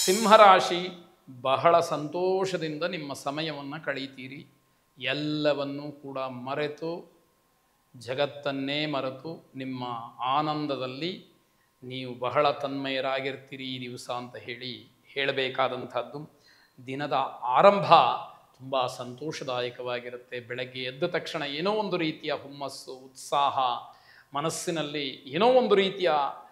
ಸಿಂಹರಾಶಿ ಬಹಳ ಸಂತೋಷದಿಂದ ನಿಮ್ಮ ಸಮಯವನ್ನು ಕಳೀತೀರಿ ಎಲ್ಲವನ್ನೂ ಕೂಡ ಮರೆತು ಜಗತ್ತನ್ನೇ ಮರೆತು ನಿಮ್ಮ ಆನಂದದಲ್ಲಿ ನೀವು ಬಹಳ ತನ್ಮಯರಾಗಿರ್ತೀರಿ ಈ ದಿವಸ ಅಂತ ಹೇಳಿ ಹೇಳಬೇಕಾದಂಥದ್ದು ದಿನದ ಆರಂಭ ತುಂಬ ಸಂತೋಷದಾಯಕವಾಗಿರುತ್ತೆ ಬೆಳಗ್ಗೆ ಎದ್ದ ತಕ್ಷಣ ಏನೋ ಒಂದು ರೀತಿಯ ಹುಮ್ಮಸ್ಸು ಉತ್ಸಾಹ ಮನಸ್ಸಿನಲ್ಲಿ ಏನೋ ಒಂದು ರೀತಿಯ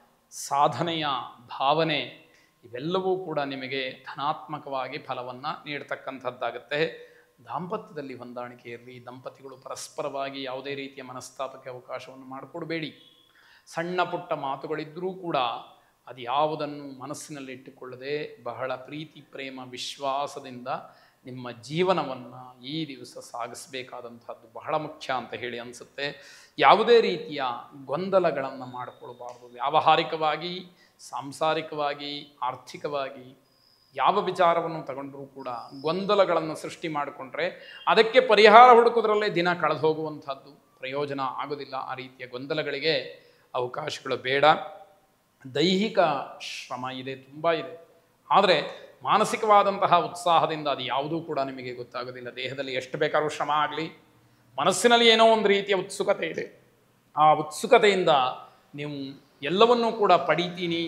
ಸಾಧನೆಯ ಭಾವನೆ ಇವೆಲ್ಲವೂ ಕೂಡ ನಿಮಗೆ ಧನಾತ್ಮಕವಾಗಿ ಫಲವನ್ನು ನೀಡ್ತಕ್ಕಂಥದ್ದಾಗುತ್ತೆ ದಾಂಪತ್ಯದಲ್ಲಿ ಹೊಂದಾಣಿಕೆ ಇರಲಿ ದಂಪತಿಗಳು ಪರಸ್ಪರವಾಗಿ ಯಾವುದೇ ರೀತಿಯ ಮನಸ್ತಾಪಕ್ಕೆ ಅವಕಾಶವನ್ನು ಮಾಡಿಕೊಡಬೇಡಿ ಸಣ್ಣ ಪುಟ್ಟ ಮಾತುಗಳಿದ್ದರೂ ಕೂಡ ಅದು ಯಾವುದನ್ನು ಮನಸ್ಸಿನಲ್ಲಿಟ್ಟುಕೊಳ್ಳದೆ ಬಹಳ ಪ್ರೀತಿ ಪ್ರೇಮ ವಿಶ್ವಾಸದಿಂದ ನಿಮ್ಮ ಜೀವನವನ್ನು ಈ ದಿವಸ ಸಾಗಿಸಬೇಕಾದಂಥದ್ದು ಬಹಳ ಮುಖ್ಯ ಅಂತ ಹೇಳಿ ಅನಿಸುತ್ತೆ ಯಾವುದೇ ರೀತಿಯ ಗೊಂದಲಗಳನ್ನು ಮಾಡಿಕೊಳ್ಬಾರ್ದು ವ್ಯಾವಹಾರಿಕವಾಗಿ ಸಾಂಸಾರಿಕವಾಗಿ ಆರ್ಥಿಕವಾಗಿ ಯಾವ ವಿಚಾರವನ್ನು ತಗೊಂಡರೂ ಕೂಡ ಗೊಂದಲಗಳನ್ನು ಸೃಷ್ಟಿ ಮಾಡಿಕೊಂಡ್ರೆ ಅದಕ್ಕೆ ಪರಿಹಾರ ಹುಡುಕೋದ್ರಲ್ಲೇ ದಿನ ಕಳೆದು ಹೋಗುವಂಥದ್ದು ಪ್ರಯೋಜನ ಆಗೋದಿಲ್ಲ ಆ ರೀತಿಯ ಗೊಂದಲಗಳಿಗೆ ಅವಕಾಶಗಳು ಬೇಡ ದೈಹಿಕ ಶ್ರಮ ಇದೆ ತುಂಬ ಇದೆ ಆದರೆ ಮಾನಸಿಕವಾದಂತಹ ಉತ್ಸಾಹದಿಂದ ಅದು ಯಾವುದೂ ಕೂಡ ನಿಮಗೆ ಗೊತ್ತಾಗೋದಿಲ್ಲ ದೇಹದಲ್ಲಿ ಎಷ್ಟು ಬೇಕಾದ್ರೂ ಶ್ರಮ ಆಗಲಿ ಮನಸ್ಸಿನಲ್ಲಿ ಏನೋ ಒಂದು ರೀತಿಯ ಉತ್ಸುಕತೆ ಇದೆ ಆ ಉತ್ಸುಕತೆಯಿಂದ ನೀವು ಎಲ್ಲವನ್ನೂ ಕೂಡ ಪಡಿತೀನಿ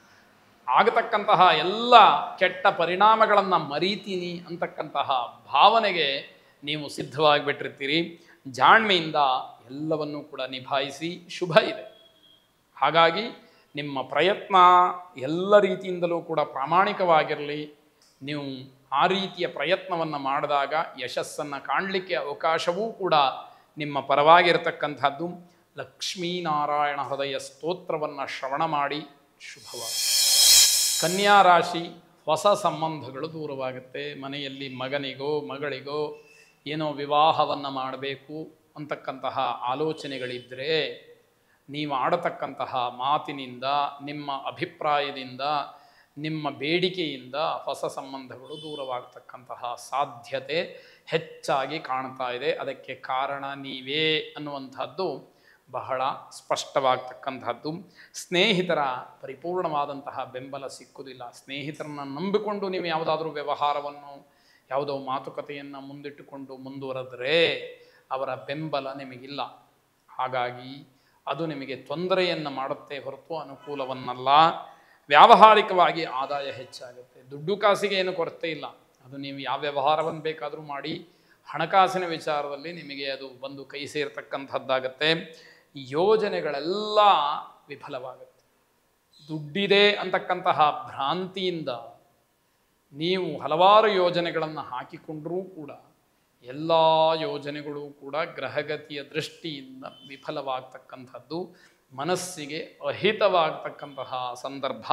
ಆಗತಕ್ಕಂತಹ ಎಲ್ಲ ಕೆಟ್ಟ ಪರಿಣಾಮಗಳನ್ನು ಮರೀತೀನಿ ಅಂತಕ್ಕಂತಹ ಭಾವನೆಗೆ ನೀವು ಸಿದ್ಧವಾಗಿಬಿಟ್ಟಿರ್ತೀರಿ ಜಾಣ್ಮೆಯಿಂದ ಎಲ್ಲವನ್ನೂ ಕೂಡ ನಿಭಾಯಿಸಿ ಶುಭ ಇದೆ ಹಾಗಾಗಿ ನಿಮ್ಮ ಪ್ರಯತ್ನ ಎಲ್ಲ ರೀತಿಯಿಂದಲೂ ಕೂಡ ಪ್ರಾಮಾಣಿಕವಾಗಿರಲಿ ನೀವು ಆ ರೀತಿಯ ಪ್ರಯತ್ನವನ್ನು ಮಾಡಿದಾಗ ಯಶಸ್ಸನ್ನು ಕಾಣಲಿಕ್ಕೆ ಅವಕಾಶವೂ ಕೂಡ ನಿಮ್ಮ ಪರವಾಗಿರತಕ್ಕಂಥದ್ದು ಲಕ್ಷ್ಮೀನಾರಾಯಣ ಹೃದಯ ಸ್ತೋತ್ರವನ್ನು ಶ್ರವಣ ಮಾಡಿ ಶುಭವಾಗಿ ಕನ್ಯಾ ರಾಶಿ ಹೊಸ ಸಂಬಂಧಗಳು ದೂರವಾಗುತ್ತೆ ಮನೆಯಲ್ಲಿ ಮಗನಿಗೋ ಮಗಳಿಗೋ ಏನೋ ವಿವಾಹವನ್ನು ಮಾಡಬೇಕು ಅಂತಕ್ಕಂತಹ ಆಲೋಚನೆಗಳಿದ್ದರೆ ನೀವು ಆಡತಕ್ಕಂತಹ ಮಾತಿನಿಂದ ನಿಮ್ಮ ಅಭಿಪ್ರಾಯದಿಂದ ನಿಮ್ಮ ಬೇಡಿಕೆಯಿಂದ ಹೊಸ ಸಂಬಂಧಗಳು ದೂರವಾಗತಕ್ಕಂತಹ ಸಾಧ್ಯತೆ ಹೆಚ್ಚಾಗಿ ಕಾಣ್ತಾ ಇದೆ ಅದಕ್ಕೆ ಕಾರಣ ನೀವೇ ಅನ್ನುವಂಥದ್ದು ಬಹಳ ಸ್ಪಷ್ಟವಾಗ್ತಕ್ಕಂಥದ್ದು ಸ್ನೇಹಿತರ ಪರಿಪೂರ್ಣವಾದಂತಹ ಬೆಂಬಲ ಸಿಕ್ಕುವುದಿಲ್ಲ ಸ್ನೇಹಿತರನ್ನ ನಂಬಿಕೊಂಡು ನೀವು ಯಾವುದಾದ್ರೂ ವ್ಯವಹಾರವನ್ನು ಯಾವುದೋ ಮಾತುಕತೆಯನ್ನು ಮುಂದಿಟ್ಟುಕೊಂಡು ಮುಂದುವರೆದರೆ ಅವರ ಬೆಂಬಲ ನಿಮಗಿಲ್ಲ ಹಾಗಾಗಿ ಅದು ನಿಮಗೆ ತೊಂದರೆಯನ್ನು ಮಾಡುತ್ತೆ ಹೊರತು ಅನುಕೂಲವನ್ನಲ್ಲ ವ್ಯಾವಹಾರಿಕವಾಗಿ ಆದಾಯ ಹೆಚ್ಚಾಗುತ್ತೆ ದುಡ್ಡು ಕಾಸಿಗೆ ಏನು ಕೊರತೆ ಇಲ್ಲ ಅದು ನೀವು ಯಾವ ವ್ಯವಹಾರವನ್ನು ಬೇಕಾದರೂ ಮಾಡಿ ಹಣಕಾಸಿನ ವಿಚಾರದಲ್ಲಿ ನಿಮಗೆ ಅದು ಬಂದು ಕೈ ಸೇರ್ತಕ್ಕಂಥದ್ದಾಗತ್ತೆ ಯೋಜನೆಗಳೆಲ್ಲ ವಿಫಲವಾಗುತ್ತೆ ದುಡ್ಡಿದೆ ಅಂತಕ್ಕಂತಹ ಭ್ರಾಂತಿಯಿಂದ ನೀವು ಹಲವಾರು ಯೋಜನೆಗಳನ್ನು ಹಾಕಿಕೊಂಡರೂ ಕೂಡ ಎಲ್ಲ ಯೋಜನೆಗಳು ಕೂಡ ಗ್ರಹಗತಿಯ ದೃಷ್ಟಿಯಿಂದ ವಿಫಲವಾಗ್ತಕ್ಕಂಥದ್ದು ಮನಸ್ಸಿಗೆ ಅಹಿತವಾಗ್ತಕ್ಕಂತಹ ಸಂದರ್ಭ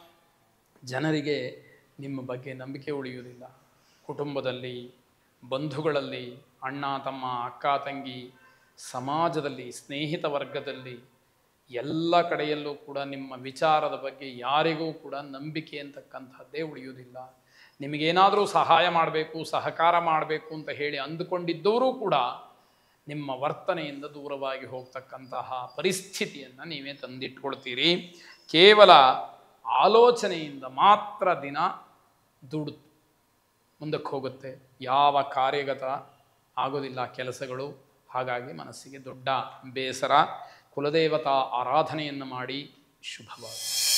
ಜನರಿಗೆ ನಿಮ್ಮ ಬಗ್ಗೆ ನಂಬಿಕೆ ಉಳಿಯುವುದಿಲ್ಲ ಕುಟುಂಬದಲ್ಲಿ ಬಂಧುಗಳಲ್ಲಿ ಅಣ್ಣ ತಮ್ಮ ಅಕ್ಕ ತಂಗಿ ಸಮಾಜದಲ್ಲಿ ಸ್ನೇಹಿತ ವರ್ಗದಲ್ಲಿ ಎಲ್ಲ ಕಡೆಯಲ್ಲೂ ಕೂಡ ನಿಮ್ಮ ವಿಚಾರದ ಬಗ್ಗೆ ಯಾರಿಗೂ ಕೂಡ ನಂಬಿಕೆ ಅಂತಕ್ಕಂಥದ್ದೇ ಉಳಿಯುವುದಿಲ್ಲ ನಿಮಗೇನಾದರೂ ಸಹಾಯ ಮಾಡಬೇಕು ಸಹಕಾರ ಮಾಡಬೇಕು ಅಂತ ಹೇಳಿ ಅಂದುಕೊಂಡಿದ್ದವರೂ ಕೂಡ ನಿಮ್ಮ ವರ್ತನೆಯಿಂದ ದೂರವಾಗಿ ಹೋಗ್ತಕ್ಕಂತಹ ಪರಿಸ್ಥಿತಿಯನ್ನು ನೀವೇ ತಂದಿಟ್ಕೊಳ್ತೀರಿ ಕೇವಲ ಆಲೋಚನೆಯಿಂದ ಮಾತ್ರ ದಿನ ದುಡು ಮುಂದಕ್ಕೆ ಹೋಗುತ್ತೆ ಯಾವ ಕಾರ್ಯಗತ ಆಗೋದಿಲ್ಲ ಕೆಲಸಗಳು ಹಾಗಾಗಿ ಮನಸ್ಸಿಗೆ ದೊಡ್ಡ ಬೇಸರ ಕುಲದೇವತಾ ಆರಾಧನೆಯನ್ನು ಮಾಡಿ ಶುಭವಾಗಿ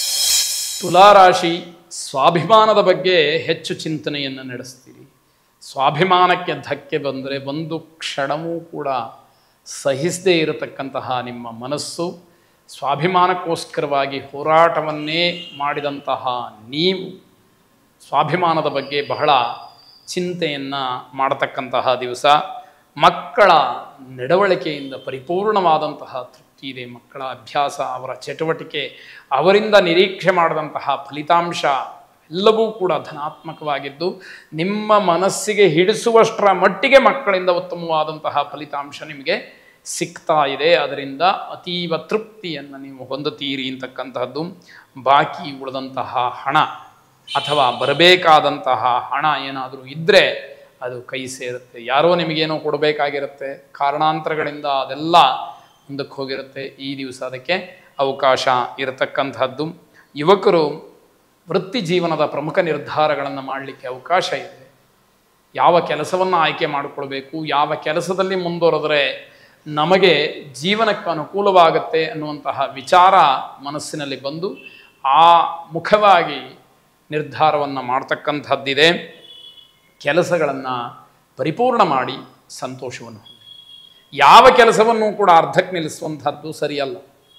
ತುಲಾರಾಶಿ ಸ್ವಾಭಿಮಾನದ ಬಗ್ಗೆ ಹೆಚ್ಚು ಚಿಂತನೆಯನ್ನು ನಡೆಸ್ತೀರಿ ಸ್ವಾಭಿಮಾನಕ್ಕೆ ಧಕ್ಕೆ ಬಂದರೆ ಒಂದು ಕ್ಷಣವೂ ಕೂಡ ಸಹಿಸದೇ ಇರತಕ್ಕಂತಹ ನಿಮ್ಮ ಮನಸ್ಸು ಸ್ವಾಭಿಮಾನಕ್ಕೋಸ್ಕರವಾಗಿ ಹೋರಾಟವನ್ನೇ ಮಾಡಿದಂತಹ ನೀವು ಸ್ವಾಭಿಮಾನದ ಬಗ್ಗೆ ಬಹಳ ಚಿಂತೆಯನ್ನು ಮಾಡತಕ್ಕಂತಹ ದಿವಸ ಮಕ್ಕಳ ನಡವಳಿಕೆಯಿಂದ ಪರಿಪೂರ್ಣವಾದಂತಹ ತೃಪ್ತಿ ಇದೆ ಮಕ್ಕಳ ಅಭ್ಯಾಸ ಅವರ ಚಟುವಟಿಕೆ ಅವರಿಂದ ನಿರೀಕ್ಷೆ ಮಾಡಿದಂತಹ ಫಲಿತಾಂಶ ಎಲ್ಲವೂ ಕೂಡ ಧನಾತ್ಮಕವಾಗಿದ್ದು ನಿಮ್ಮ ಮನಸ್ಸಿಗೆ ಹಿಡಿಸುವಷ್ಟರ ಮಟ್ಟಿಗೆ ಮಕ್ಕಳಿಂದ ಉತ್ತಮವಾದಂತಹ ಫಲಿತಾಂಶ ನಿಮಗೆ ಸಿಗ್ತಾ ಇದೆ ಅದರಿಂದ ಅತೀವ ತೃಪ್ತಿಯನ್ನು ನೀವು ಹೊಂದುತ್ತೀರಿ ಅಂತಕ್ಕಂತಹದ್ದು ಬಾಕಿ ಉಳಿದಂತಹ ಹಣ ಅಥವಾ ಬರಬೇಕಾದಂತಹ ಹಣ ಏನಾದರೂ ಇದ್ದರೆ ಅದು ಕೈ ಸೇರುತ್ತೆ ಯಾರೋ ನಿಮಗೇನೋ ಕೊಡಬೇಕಾಗಿರುತ್ತೆ ಕಾರಣಾಂತರಗಳಿಂದ ಅದೆಲ್ಲ ಮುಂದಕ್ಕೆ ಹೋಗಿರುತ್ತೆ ಈ ದಿವಸ ಅದಕ್ಕೆ ಅವಕಾಶ ಇರತಕ್ಕಂಥದ್ದು ಯುವಕರು ವೃತ್ತಿ ಜೀವನದ ಪ್ರಮುಖ ನಿರ್ಧಾರಗಳನ್ನು ಮಾಡಲಿಕ್ಕೆ ಅವಕಾಶ ಇದೆ ಯಾವ ಕೆಲಸವನ್ನು ಆಯ್ಕೆ ಮಾಡಿಕೊಳ್ಬೇಕು ಯಾವ ಕೆಲಸದಲ್ಲಿ ಮುಂದುವರೆದ್ರೆ ನಮಗೆ ಜೀವನಕ್ಕೆ ಅನುಕೂಲವಾಗುತ್ತೆ ಅನ್ನುವಂತಹ ವಿಚಾರ ಮನಸ್ಸಿನಲ್ಲಿ ಬಂದು ಆ ಮುಖವಾಗಿ ನಿರ್ಧಾರವನ್ನು ಮಾಡ್ತಕ್ಕಂಥದ್ದಿದೆ ಕೆಲಸಗಳನ್ನು ಪರಿಪೂರ್ಣ ಮಾಡಿ ಸಂತೋಷವನ್ನು ಹೊಂದಿ ಯಾವ ಕೆಲಸವನ್ನು ಕೂಡ ಅರ್ಧಕ್ಕೆ ನಿಲ್ಲಿಸುವಂಥದ್ದು ಸರಿಯಲ್ಲ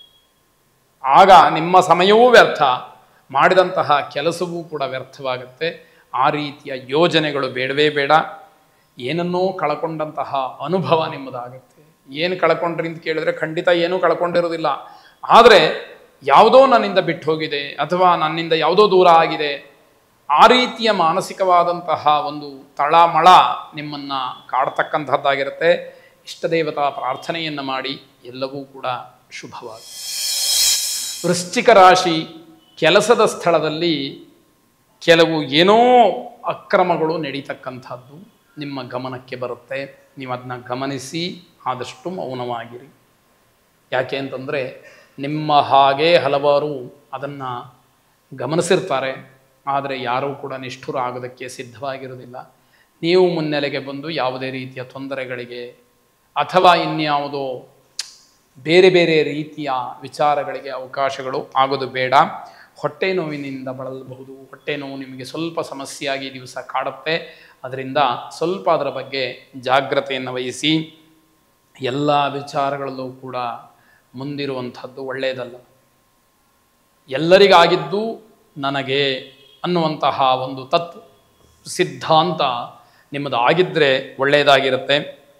ಆಗ ನಿಮ್ಮ ಸಮಯವೂ ವ್ಯರ್ಥ ಮಾಡಿದಂತಹ ಕೆಲಸವೂ ಕೂಡ ವ್ಯರ್ಥವಾಗುತ್ತೆ ಆ ರೀತಿಯ ಯೋಜನೆಗಳು ಬೇಡವೇ ಬೇಡ ಏನನ್ನೋ ಕಳ್ಕೊಂಡಂತಹ ಅನುಭವ ನಿಮ್ಮದಾಗುತ್ತೆ ಏನು ಕಳ್ಕೊಂಡ್ರಿ ಅಂತ ಕೇಳಿದ್ರೆ ಖಂಡಿತ ಏನೂ ಕಳ್ಕೊಂಡಿರೋದಿಲ್ಲ ಆದರೆ ಯಾವುದೋ ನನ್ನಿಂದ ಬಿಟ್ಟು ಹೋಗಿದೆ ಅಥವಾ ನನ್ನಿಂದ ಯಾವುದೋ ದೂರ ಆಗಿದೆ ಆ ರೀತಿಯ ಮಾನಸಿಕವಾದಂತಹ ಒಂದು ತಳಮಳ ನಿಮ್ಮನ್ನು ಕಾಡ್ತಕ್ಕಂಥದ್ದಾಗಿರುತ್ತೆ ಇಷ್ಟದೇವತಾ ಪ್ರಾರ್ಥನೆಯನ್ನು ಮಾಡಿ ಎಲ್ಲವೂ ಕೂಡ ಶುಭವಾಗಿ ವೃಶ್ಚಿಕ ರಾಶಿ ಕೆಲಸದ ಸ್ಥಳದಲ್ಲಿ ಕೆಲವು ಏನೋ ಅಕ್ರಮಗಳು ನಡೀತಕ್ಕಂಥದ್ದು ನಿಮ್ಮ ಗಮನಕ್ಕೆ ಬರುತ್ತೆ ನೀವು ಅದನ್ನ ಗಮನಿಸಿ ಆದಷ್ಟು ಮೌನವಾಗಿರಿ ಯಾಕೆ ಅಂತಂದರೆ ನಿಮ್ಮ ಹಾಗೆ ಹಲವಾರು ಅದನ್ನು ಗಮನಿಸಿರ್ತಾರೆ ಆದರೆ ಯಾರೂ ಕೂಡ ನಿಷ್ಠುರ ಆಗೋದಕ್ಕೆ ಸಿದ್ಧವಾಗಿರೋದಿಲ್ಲ ನೀವು ಮುನ್ನೆಲೆಗೆ ಬಂದು ಯಾವುದೇ ರೀತಿಯ ತೊಂದರೆಗಳಿಗೆ ಅಥವಾ ಇನ್ಯಾವುದೋ ಬೇರೆ ಬೇರೆ ರೀತಿಯ ವಿಚಾರಗಳಿಗೆ ಅವಕಾಶಗಳು ಆಗೋದು ಬೇಡ ಹೊಟ್ಟೆ ನೋವಿನಿಂದ ಬಳಲಬಹುದು ಹೊಟ್ಟೆ ನೋವು ನಿಮಗೆ ಸ್ವಲ್ಪ ಸಮಸ್ಯೆಯಾಗಿ ಈ ದಿವಸ ಕಾಡುತ್ತೆ ಅದರಿಂದ ಸ್ವಲ್ಪ ಅದರ ಬಗ್ಗೆ ಜಾಗ್ರತೆಯನ್ನು ವಹಿಸಿ ಎಲ್ಲ ವಿಚಾರಗಳಲ್ಲೂ ಕೂಡ ಮುಂದಿರುವಂಥದ್ದು ಒಳ್ಳೆಯದಲ್ಲ ಎಲ್ಲರಿಗಾಗಿದ್ದು ನನಗೆ ಅನ್ನುವಂತಹ ಒಂದು ತತ್ ಸಿದ್ಧಾಂತ ನಿಮ್ಮದು ಆಗಿದ್ದರೆ ಒಳ್ಳೆಯದಾಗಿರುತ್ತೆ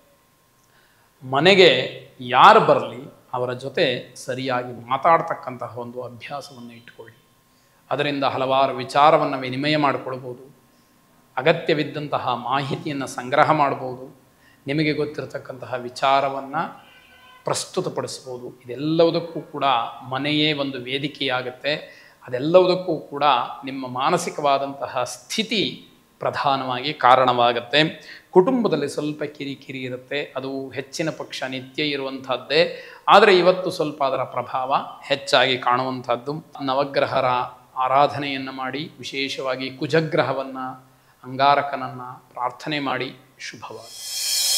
ಮನೆಗೆ ಯಾರು ಬರಲಿ ಅವರ ಜೊತೆ ಸರಿಯಾಗಿ ಮಾತಾಡ್ತಕ್ಕಂತಹ ಒಂದು ಅಭ್ಯಾಸವನ್ನು ಇಟ್ಕೊಳ್ಳಿ ಅದರಿಂದ ಹಲವಾರು ವಿಚಾರವನ್ನು ವಿನಿಮಯ ಮಾಡಿಕೊಳ್ಬೋದು ಅಗತ್ಯವಿದ್ದಂತಹ ಮಾಹಿತಿಯನ್ನು ಸಂಗ್ರಹ ಮಾಡ್ಬೋದು ನಿಮಗೆ ಗೊತ್ತಿರತಕ್ಕಂತಹ ವಿಚಾರವನ್ನು ಪ್ರಸ್ತುತಪಡಿಸ್ಬೋದು ಇದೆಲ್ಲವುದಕ್ಕೂ ಕೂಡ ಮನೆಯೇ ಒಂದು ವೇದಿಕೆಯಾಗುತ್ತೆ ಅದೆಲ್ಲವುದಕ್ಕೂ ಕೂಡ ನಿಮ್ಮ ಮಾನಸಿಕವಾದಂತಹ ಸ್ಥಿತಿ ಪ್ರಧಾನವಾಗಿ ಕಾರಣವಾಗುತ್ತೆ ಕುಟುಂಬದಲ್ಲಿ ಸ್ವಲ್ಪ ಕಿರಿಕಿರಿ ಇರುತ್ತೆ ಅದು ಹೆಚ್ಚಿನ ಪಕ್ಷ ನಿತ್ಯ ಇರುವಂಥದ್ದೇ ಆದರೆ ಇವತ್ತು ಸ್ವಲ್ಪ ಅದರ ಪ್ರಭಾವ ಹೆಚ್ಚಾಗಿ ಕಾಣುವಂಥದ್ದು ನವಗ್ರಹರ ಆರಾಧನೆಯನ್ನು ಮಾಡಿ ವಿಶೇಷವಾಗಿ ಕುಜಗ್ರಹವನ್ನು ಅಂಗಾರಕನನ್ನು ಪ್ರಾರ್ಥನೆ ಮಾಡಿ ಶುಭವಾಗಿ